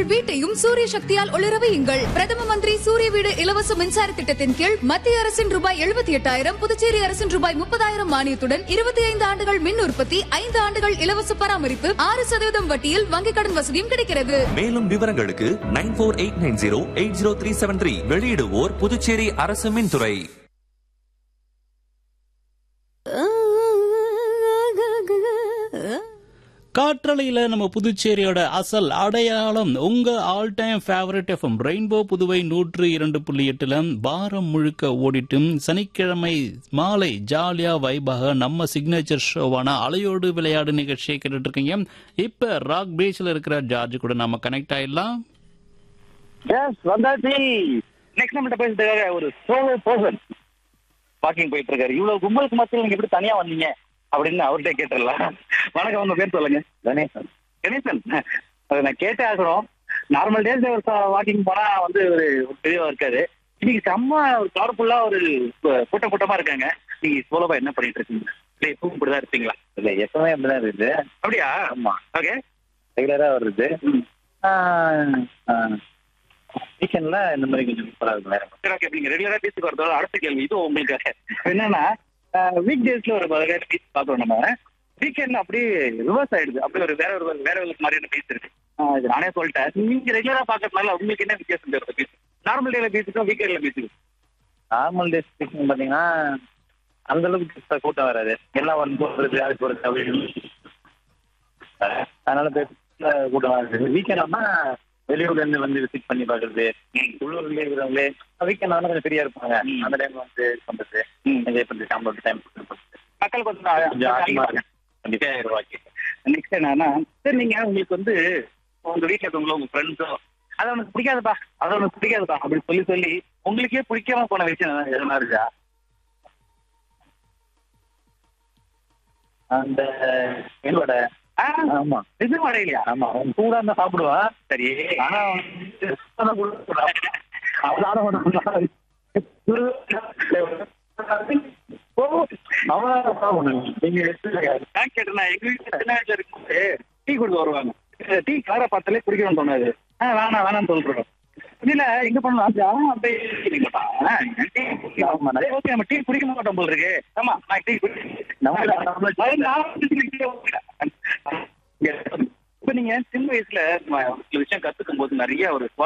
வீட்டையும் சூரிய சக்தியால் ஒளிர வையுங்கள் பிரதம மந்திரி சூரிய வீடு இலவச மின்சார திட்டத்தின் கீழ் மத்திய அரசின் ரூபாய் எழுபத்தி எட்டாயிரம் புதுச்சேரி அரசின் ரூபாய் முப்பதாயிரம் மானியத்துடன் இருபத்தி ஐந்து ஆண்டுகள் மின் உற்பத்தி ஐந்து ஆண்டுகள் இலவச பராமரிப்பு ஆறு சதவீதம் வட்டியில் வங்கிக் கடன் வசதியும் கிடைக்கிறது மேலும் விவரங்களுக்கு nine four eight nine zero eight zero three seven three வெளியிடுவோர் புதுச்சேரி அரசு மின்துறை காற்றலையில நம்ம புதுச்சேரியோட அசல் அடையாளம் உங்க all time favourite FM rainbow Puduvai நூற்று இரண்டு புள்ளி எட்டுல வாரம் முழுக்க ஓடிட்டும் சனிக்கிழமை மாலை ஜாலியா வைபாக நம்ம சிக்னேச்சர் ஷோவான அலையோடு விளையாடு நிகழ்ச்சியை கேட்டுட்டு இருக்கீங்க இப்ப ராக் பீச்ல இருக்கிற ஜார்ஜ் கூட நாம கனெக்ட் ஆயிடலாம் எஸ் வந்தாச்சு நெக்ஸ்ட் நம்மகிட்ட பேசுறதுக்காக ஒரு சோலோ பர்சன் வாக்கிங் போயிட்டு இருக்காரு இவ்வளவு கும்பலுக்கு மத்தியில் நீங்க எப்படி தனியா வந்தீங்க அப்படின்னு அவர்கிட்ட கேட்டுடலாம் வணக்கம் உங்க பேர் சொல்லுங்க கணேசன் கணேசன் அதை நான் கேட்டே ஆகணும் நார்மல் டேஸ் ஒரு வாக்கிங் போனா வந்து ஒரு ஒரு பெரியவா இருக்காரு இன்னைக்கு செம்ம ஒரு கலர்ஃபுல்லா ஒரு கூ- கூட்டம் கூட்டமா இருக்காங்க நீங்க சோலோவா என்ன பண்ணிட்டு இருக்கீங்க இல்லை எப்பவும் இப்படிதான் இருப்பீங்களா இல்ல எப்பவுமே அப்படிதான் இருக்குது அப்படியா ஆமா ஓகே ரெகுலரா வருது வீக்கெண்ட்ல இந்த மாதிரி கொஞ்சம் சூப்பரா இருக்கும் வேற சரி ஓகே நீங்க ரெகுலரா பீச்சுக்கு வரதோட அடுத்த கேள்வி இது உங்களுக்கு என்னன்னா வீக் டேஸ்ல ஒரு வகையான பீச் பாக்குறோம் நம்ம வீக்கெண்ட்ல அப்படியே ரிவர்ஸ் ஆயிடுது அப்படியே ஒரு வேற ஒரு வேற ஒரு மாதிரியான பீச் இருக்கு ஆஹ் இது நானே சொல்லிட்டேன் நீங்க ரெகுலரா பாக்குறதுனால உங்களுக்கு என்ன வித்தியாசம் தெரியுது பீச் நார்மல் டேல பீச்சுக்கும் வீக்கெண்ட்ல பீச்சுக்கும் நார்மல் டேஸ் பீச்சிங் பாத்தீங்கன்னா அந்த அளவுக்கு பெருசா கூட்டம் வராது எல்லாம் வந்து போறது அது போறது அப்படின்னு அதனால பெருசா கூட்டம் வராது வீக்கெண்ட் ஆனா வெளியூர்ல இருந்து வந்து விசிட் பண்ணி பாக்குறது உள்ளூர்ல இருக்கிறவங்களே வீக்கெண்ட் ஆனா கொஞ்சம் ஃப்ரீயா இருப்பாங்க ம். அந்த டைம் வந்து பண்றது ம். என்ஜாய் பண்றது சாம்பிள் டைம் மக்கள் கொஞ்சம் கொஞ்சம் அதிகமா அதிகமா இருக்கு கண்டிப்பா ரூபாய்க்கு நெக்ஸ்ட் என்னன்னா சரி நீங்க உங்களுக்கு வந்து உங்க வீட்டுல இருக்கவங்களோ உங்க ஃப்ரெண்ட்ஸோ அது உனக்கு பிடிக்காதுப்பா அது உனக்கு பிடிக்காதுப்பா அப்படின்னு சொல்லி சொல்லி உங்களுக்கே பிடிக்காம போன விஷயம் எதுனா இருக்கா அந்த என்னோட ஆ, ஆமா இது மழையிலையா ஆமா அவன் சூடா இருந்தா சாப்பிடுவான் சரி ஆனா அவன் சுத்தமா கொடுக்கக்கூடாது. அவனால ஒண்ணு ஓ, அவனால சாப்பிடணும். நீங்க எடுத்துக்கங்க. நான் கேட்டேன் எங்க வீட்டுல சின்ன வயசுல இருக்கும்போது டீ கொடுக்க வருவாங்க டீ கலரை பார்த்தாலே குடிக்கணும்னு தோணாது ஆ வேணாம் வேணாம்னு சொல்றோம் இல்ல எங்க பண்ணலாம் அப்படியே குடிக்க மாட்டான். ஆ, டீ குடிக்க ஆமா, சரி, ஓகே நம்ம டீ குடிக்க மாட்டோம் போல இருக்கு ஆமா நான் டீ குடிக்க நம்மள- நம்மள- இப்ப நீங்க சின்ன வயசுல ம- ஒரு சில விஷயம் கத்துக்கும் போது நிறைய ஒரு